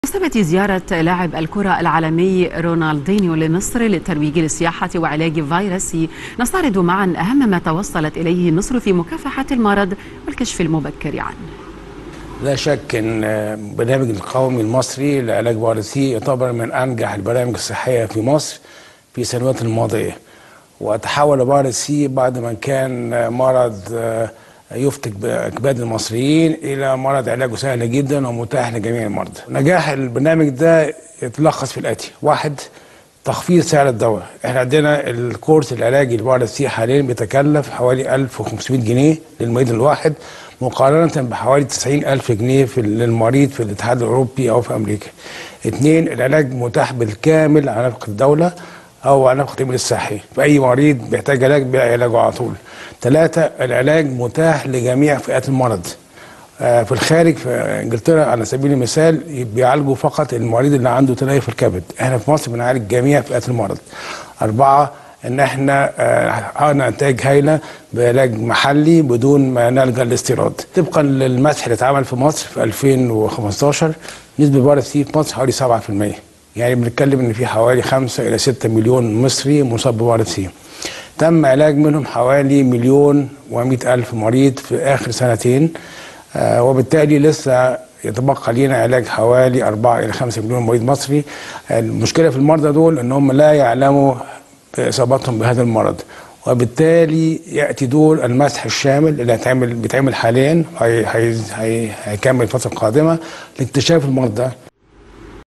بمناسبة زيارة لاعب الكرة العالمي رونالدينيو لمصر للترويج للسياحة وعلاج فيروسي نستعرض معا أهم ما توصلت إليه مصر في مكافحة المرض والكشف المبكر عنه لا شك ان البرنامج القومي المصري لعلاج فيروسي يعتبر من انجح البرامج الصحيه في مصر في السنوات الماضيه وتحول فيروسي بعد ما كان مرض يفتك باكباد المصريين الى مرض علاجه سهل جدا ومتاح لجميع المرضى. نجاح البرنامج ده يتلخص في الاتي: واحد تخفيض سعر الدواء، احنا عندنا الكورس العلاجي لفيروس حاليا بيتكلف حوالي 1500 جنيه للمريض الواحد مقارنة بحوالي 90000 جنيه في للمريض في الاتحاد الأوروبي أو في أمريكا. اثنين العلاج متاح بالكامل على نفقة الدولة أو على نفقة التأمين الصحي، فأي مريض بيحتاج علاج بيلاقي علاجه على طول. ثلاثة العلاج متاح لجميع فئات المرض. آه في الخارج في انجلترا على سبيل المثال بيعالجوا فقط المريض اللي عنده تليف الكبد، احنا في مصر بنعالج جميع فئات المرض. أربعة ان احنا حققنا نتائج هايله بعلاج محلي بدون ما نلجا للاستيراد. طبقا للمسح اللي اتعمل في مصر في 2015 نسبه فيروس سي في مصر حوالي 7%. يعني بنتكلم ان في حوالي 5 الى 6 مليون مصري مصاب بفيروس سي. تم علاج منهم حوالي مليون و100 الف مريض في اخر سنتين آه وبالتالي لسه يتبقى لينا علاج حوالي 4 الى 5 مليون مريض مصري المشكله في المرضى دول ان هم لا يعلموا باصابتهم بهذا المرض وبالتالي ياتي دور المسح الشامل اللي هيتعمل بيتعمل حاليا هي هي هيكمل الفتره القادمه لاكتشاف المرضى